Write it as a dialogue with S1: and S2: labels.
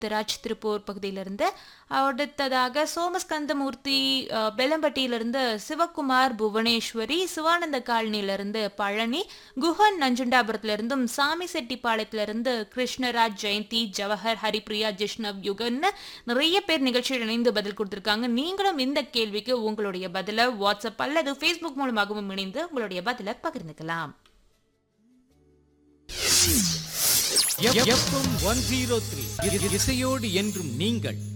S1: ராஜ் திருப்பூர் பகுதியிலிருந்து அடுத்ததாக சோமஸ்கந்தமூர்த்தி அஹ், பெலம்பட்டியிலிருந்து சிவகுமார் புவனேஸ்வரி சிவானந்த காலனியிலிருந்து பழனி குஹன் நஞ்சுண்டாபுரத்திலிருந்தும் சாமி செட்டிப்பாளையத்திலிருந்து கிருஷ்ணராஜ் ஜெயந்தி ஜவஹர் ஹரிப்ரியா ஜிஷ்ணவ் யுகன்னு நிறைய பேர் நிகழ்ச்சியில் இணைந்து பதில் கொடுத்திருக்காங்க நீங்களும் இந்த கேள்விக்கு உங்களுடைய பதிலை வாட்ஸ்அப் அல்லது ஃபேஸ்புக் மூலமாகவும் இணைந்து உங்களுடைய பதிலை பகிர்ந்துக்கலாம்
S2: எஃப்எம் ஒன் ஜீரோ த்ரீ இசையோடு என்றும் நீங்கள்